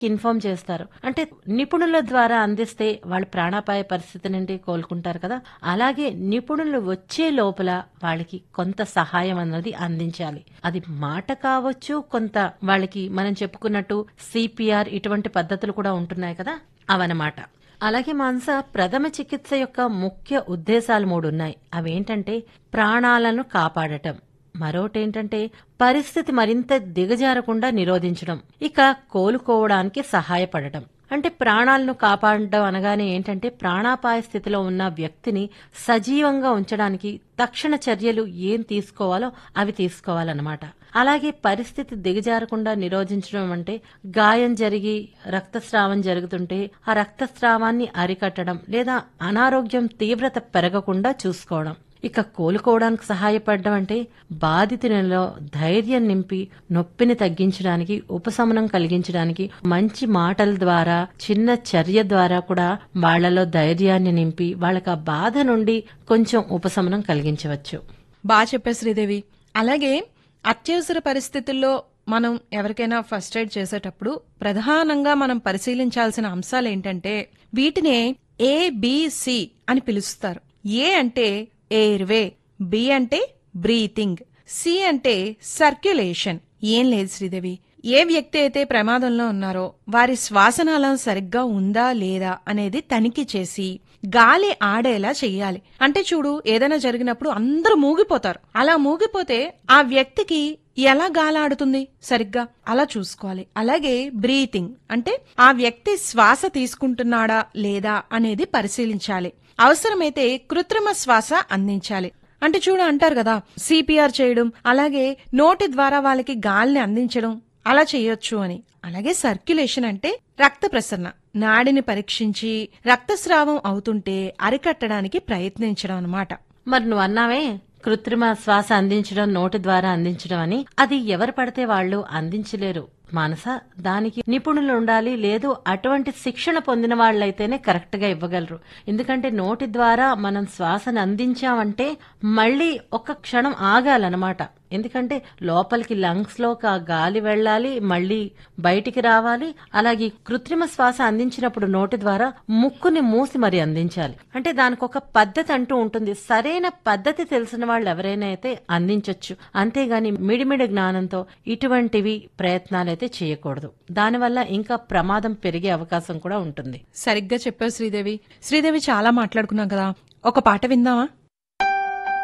inform చేస్తారు అంటే నిపుణుల ద్వారా అందిస్తే వాళ్ళు ప్రాణాపాయ పరిస్థితి నుండి కోలుకుంటారు కదా అలాగే నిపుణులు వచ్చే లోపల వాళ్ళకి కొంత సహాయం అన్నది అందించాలి అది మాట కావచ్చు కొంత వాళ్ళకి మనం చెప్పుకున్నట్టు సిపిఆర్ ఇటువంటి పద్ధతులు కూడా ఉంటున్నాయి కదా అవన్నమాట అలాగే మాంస ప్రథమ చికిత్స యొక్క ముఖ్య ఉద్దేశాలు మూడు ఉన్నాయి అవేంటంటే ప్రాణాలను కాపాడటం మరోటేంటంటే పరిస్థితి మరింత దిగజారకుండా నిరోధించడం ఇక కోలుకోవడానికి సహాయపడటం అంటే ప్రాణాలను కాపాడడం అనగానే ఏంటంటే ప్రాణాపాయ స్థితిలో ఉన్న వ్యక్తిని సజీవంగా ఉంచడానికి తక్షణ చర్యలు ఏం తీసుకోవాలో అవి తీసుకోవాలన్నమాట అలాగే పరిస్థితి దిగజారకుండా నిరోధించడం అంటే గాయం జరిగి రక్తస్రావం జరుగుతుంటే ఆ రక్తస్రావాన్ని అరికట్టడం లేదా అనారోగ్యం తీవ్రత పెరగకుండా చూసుకోవడం ఇక కోలుకోవడానికి సహాయపడడం అంటే బాధితులలో ధైర్యం నింపి నొప్పిని తగ్గించడానికి ఉపశమనం కలిగించడానికి మంచి మాటల ద్వారా చిన్న చర్య ద్వారా కూడా వాళ్లలో ధైర్యాన్ని నింపి వాళ్ళకి ఆ బాధ నుండి కొంచెం ఉపశమనం కలిగించవచ్చు బాగా చెప్పారు శ్రీదేవి అలాగే అత్యవసర పరిస్థితుల్లో మనం ఎవరికైనా ఫస్ట్ ఎయిడ్ చేసేటప్పుడు ప్రధానంగా మనం పరిశీలించాల్సిన అంశాలు ఏంటంటే వీటినే ఏబిసి అని పిలుస్తారు ఏ అంటే ఎయిర్వే బి అంటే బ్రీతింగ్ సి అంటే సర్క్యులేషన్ ఏం లేదు శ్రీదేవి ఏ వ్యక్తి అయితే ప్రమాదంలో ఉన్నారో వారి శ్వాసనాళం సరిగ్గా ఉందా లేదా అనేది తనిఖీ చేసి గాలి ఆడేలా చెయ్యాలి అంటే చూడు ఏదైనా జరిగినప్పుడు అందరూ మూగిపోతారు అలా మూగిపోతే ఆ వ్యక్తికి ఎలా గాలాడుతుంది సరిగ్గా అలా చూసుకోవాలి అలాగే బ్రీతింగ్ అంటే ఆ వ్యక్తి శ్వాస తీసుకుంటున్నాడా లేదా అనేది పరిశీలించాలి అవసరమైతే కృత్రిమ శ్వాస అందించాలి అంటే చూడు అంటారు కదా సిపిఆర్ చేయడం అలాగే నోటి ద్వారా వాళ్ళకి గాలిని అందించడం అలా చేయొచ్చు అని అలాగే సర్క్యులేషన్ అంటే రక్త ప్రసరణ నాడిని పరీక్షించి రక్తస్రావం అవుతుంటే అరికట్టడానికి ప్రయత్నించడం అన్నమాట మరి నువ్వు అన్నావే కృత్రిమ శ్వాస అందించడం నోటి ద్వారా అందించడం అని అది ఎవరు పడితే వాళ్ళు అందించలేరు మానస దానికి నిపుణులు ఉండాలి లేదు అటువంటి శిక్షణ పొందిన వాళ్ళైతేనే కరెక్ట్ గా ఇవ్వగలరు ఎందుకంటే నోటి ద్వారా మనం శ్వాసను అందించామంటే మళ్ళీ ఒక క్షణం ఆగాలన్నమాట ఎందుకంటే లోపలికి లంగ్స్ లో ఆ గాలి వెళ్ళాలి మళ్ళీ బయటికి రావాలి అలాగే కృత్రిమ శ్వాస అందించినప్పుడు నోటి ద్వారా ముక్కుని మూసి మరి అందించాలి అంటే దానికి ఒక పద్ధతి అంటూ ఉంటుంది సరైన పద్ధతి తెలిసిన వాళ్ళు ఎవరైనా అయితే అందించొచ్చు అంతేగాని మిడిమిడి జ్ఞానంతో ఇటువంటివి ప్రయత్నాలు అయితే చేయకూడదు దానివల్ల ఇంకా ప్రమాదం పెరిగే అవకాశం కూడా ఉంటుంది సరిగ్గా చెప్పావు శ్రీదేవి శ్రీదేవి చాలా మాట్లాడుకున్నాం కదా ఒక పాట విందామా